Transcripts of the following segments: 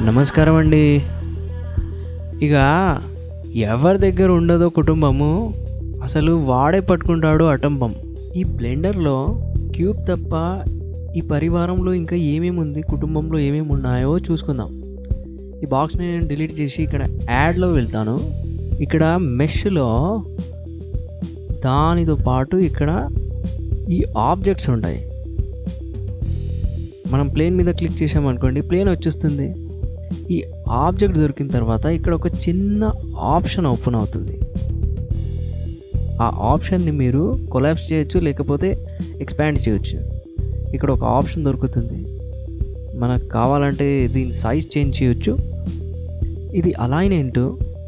నమస్కారం అండి ఇక ఎవరి దగ్గర ఉండదో కుటుంబము అసలు వాడే పట్టుకుంటాడు అటంబం ఈ బ్లెండర్లో క్యూబ్ తప్ప ఈ పరివారంలో ఇంకా ఏమేమి ఉంది కుటుంబంలో ఏమేమి ఉన్నాయో చూసుకుందాం ఈ బాక్స్ని నేను డిలీట్ చేసి ఇక్కడ యాడ్లో వెళ్తాను ఇక్కడ మెష్లో దానితో పాటు ఇక్కడ ఈ ఆబ్జెక్ట్స్ ఉంటాయి మనం ప్లేన్ మీద క్లిక్ చేసామనుకోండి ప్లేన్ వచ్చేస్తుంది ఈ ఆబ్జెక్ట్ దొరికిన తర్వాత ఇక్కడ ఒక చిన్న ఆప్షన్ ఓపెన్ అవుతుంది ఆ ఆప్షన్ని మీరు కొలాప్స్ చేయొచ్చు లేకపోతే ఎక్స్పాండ్ చేయొచ్చు ఇక్కడ ఒక ఆప్షన్ దొరుకుతుంది మనకు కావాలంటే దీని సైజ్ చేంజ్ చేయొచ్చు ఇది అలైన్మెంట్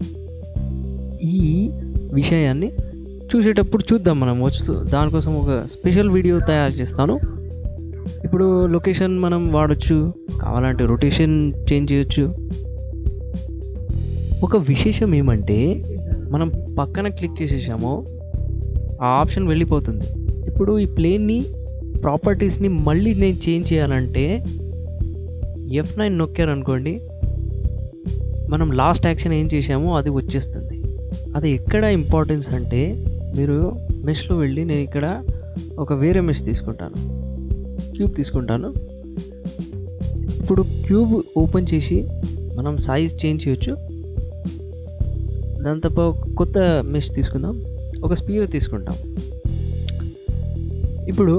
ఈ విషయాన్ని చూసేటప్పుడు చూద్దాం మనం వస్తూ దానికోసం ఒక స్పెషల్ వీడియో తయారు చేస్తాను ఇప్పుడు లొకేషన్ మనం వాడచ్చు కావాలంటే రొటేషన్ చేంజ్ చేయొచ్చు ఒక విశేషం ఏమంటే మనం పక్కన క్లిక్ చేసేసామో ఆ ఆప్షన్ వెళ్ళిపోతుంది ఇప్పుడు ఈ ప్లేన్ని ప్రాపర్టీస్ని మళ్ళీ నేను చేంజ్ చేయాలంటే ఎఫ్ నైన్ నొక్కారనుకోండి మనం లాస్ట్ యాక్షన్ ఏం చేసామో అది వచ్చేస్తుంది అది ఎక్కడ ఇంపార్టెన్స్ అంటే మీరు మెష్లో వెళ్ళి నేను ఇక్కడ ఒక వేరే మెష్ తీసుకుంటాను క్యూబ్ తీసుకుంటాను ఇప్పుడు క్యూబ్ ఓపెన్ చేసి మనం సైజ్ చేంజ్ చేయొచ్చు దాని తప్ప ఒక కొత్త మెష్ తీసుకుందాం ఒక స్పీర్ తీసుకుంటాం ఇప్పుడు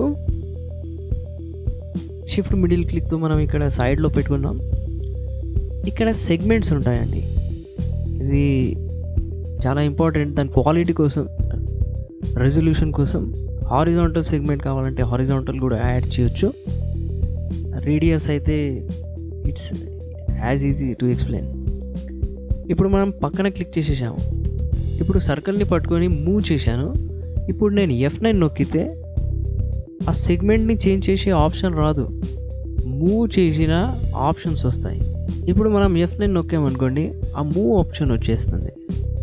షిఫ్ట్ మిడిల్ క్లిక్తో మనం ఇక్కడ సైడ్లో పెట్టుకున్నాం ఇక్కడ సెగ్మెంట్స్ ఉంటాయండి ఇది చాలా ఇంపార్టెంట్ దాని క్వాలిటీ కోసం రెజల్యూషన్ కోసం హారిజాంటల్ సెగ్మెంట్ కావాలంటే హారిజాంటల్ కూడా యాడ్ చేయొచ్చు రేడియస్ అయితే it's as easy to explain ఇప్పుడు మనం పక్కన క్లిక్ చేసేసాము ఇప్పుడు సర్కిల్ని పట్టుకొని మూవ్ చేశాను ఇప్పుడు నేను ఎఫ్ నైన్ నొక్కితే ఆ సెగ్మెంట్ని చేంజ్ చేసే ఆప్షన్ రాదు మూవ్ చేసిన ఆప్షన్స్ వస్తాయి ఇప్పుడు మనం ఎఫ్ నైన్ నొక్కామనుకోండి ఆ మూవ్ ఆప్షన్ వచ్చేస్తుంది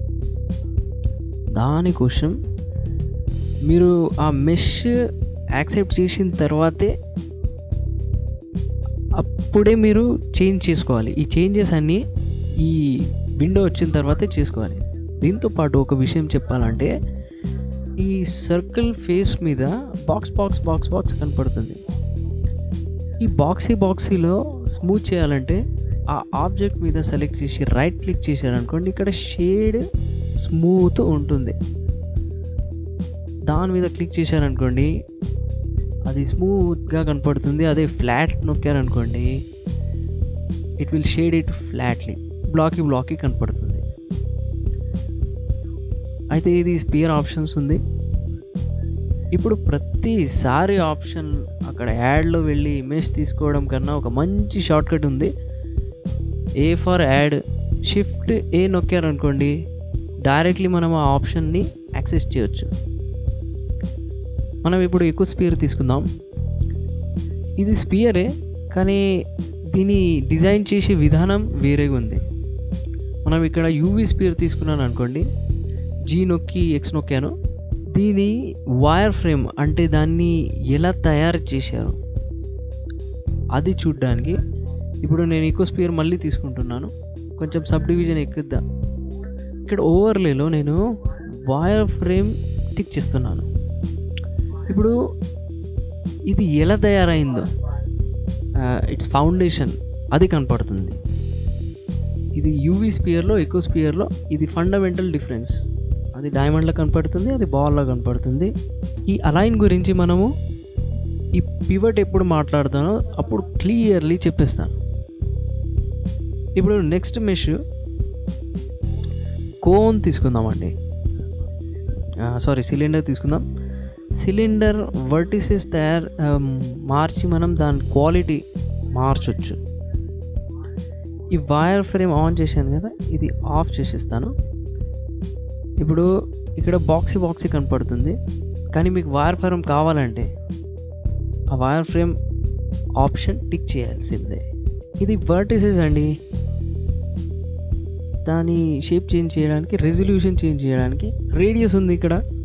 దానికోసం మీరు ఆ మెష్ యాక్సెప్ట్ చేసిన తర్వాతే అప్పుడే మీరు చేంజ్ చేసుకోవాలి ఈ చేంజెస్ అన్నీ ఈ విండో వచ్చిన తర్వాతే చేసుకోవాలి దీంతో పాటు ఒక విషయం చెప్పాలంటే ఈ సర్కిల్ ఫేస్ మీద బాక్స్ బాక్స్ బాక్స్ బాక్స్ కనపడుతుంది ఈ బాక్సీ బాక్సీలో స్మూత్ చేయాలంటే ఆ ఆబ్జెక్ట్ మీద సెలెక్ట్ చేసి రైట్ క్లిక్ చేశారనుకోండి ఇక్కడ షేడ్ స్మూత్ ఉంటుంది దాని మీద క్లిక్ చేశారనుకోండి అది స్మూత్గా కనపడుతుంది అదే ఫ్లాట్ నొక్కారనుకోండి it will shade it flatly blocky blocky కనపడుతుంది అయితే ఇది స్పియర్ ఆప్షన్స్ ఉంది ఇప్పుడు ప్రతిసారి ఆప్షన్ అక్కడ యాడ్లో వెళ్ళి ఇమేజ్ తీసుకోవడం కన్నా ఒక మంచి షార్ట్ కట్ ఉంది A for add shift A నొక్కారనుకోండి డైరెక్ట్లీ మనం ఆ ఆప్షన్ని యాక్సెస్ చేయొచ్చు మనం ఇప్పుడు ఎక్కువ స్పియర్ తీసుకుందాం ఇది స్పియరే కానీ దీని డిజైన్ చేసే విధానం వేరేగా ఉంది మనం ఇక్కడ యూవీ స్పియర్ తీసుకున్నాను అనుకోండి జీ నొక్కి ఎక్స్ నొక్కాను దీని వైర్ ఫ్రేమ్ అంటే దాన్ని ఎలా తయారు చేశారు అది చూడ్డానికి ఇప్పుడు నేను ఎక్కువ స్పియర్ మళ్ళీ తీసుకుంటున్నాను కొంచెం సబ్ డివిజన్ ఎక్కుద్దాం ఇక్కడ ఓవర్లేలో నేను వైర్ ఫ్రేమ్ టిక్ చేస్తున్నాను ఇప్పుడు ఇది ఎలా తయారైందో ఇట్స్ ఫౌండేషన్ అది కనపడుతుంది ఇది యూవీ స్పియర్లో ఎక్కువ స్పియర్లో ఇది ఫండమెంటల్ డిఫరెన్స్ అది డైమండ్లో కనపడుతుంది అది బాల్లో కనపడుతుంది ఈ అలైన్ గురించి మనము ఈ పివట్ ఎప్పుడు మాట్లాడతానో అప్పుడు క్లియర్లీ చెప్పేస్తాను ఇప్పుడు నెక్స్ట్ మెష్ కోన్ తీసుకుందామండి సారీ సిలిండర్ తీసుకుందాం సిలిండర్ వర్టిసెస్ తయారు మార్చి మనం దాని క్వాలిటీ మార్చొచ్చు ఈ వైర్ ఫ్రేమ్ ఆన్ చేశాను కదా ఇది ఆఫ్ చేసేస్తాను ఇప్పుడు ఇక్కడ బాక్సీ బాక్సీ కనపడుతుంది కానీ మీకు వైర్ ఫ్రేమ్ కావాలంటే ఆ వైర్ ఫ్రేమ్ ఆప్షన్ టిక్ చేయాల్సిందే ఇది వర్టిసెస్ అండి దాని షేప్ చేంజ్ చేయడానికి రెజల్యూషన్ చేంజ్ చేయడానికి రేడియస్ ఉంది ఇక్కడ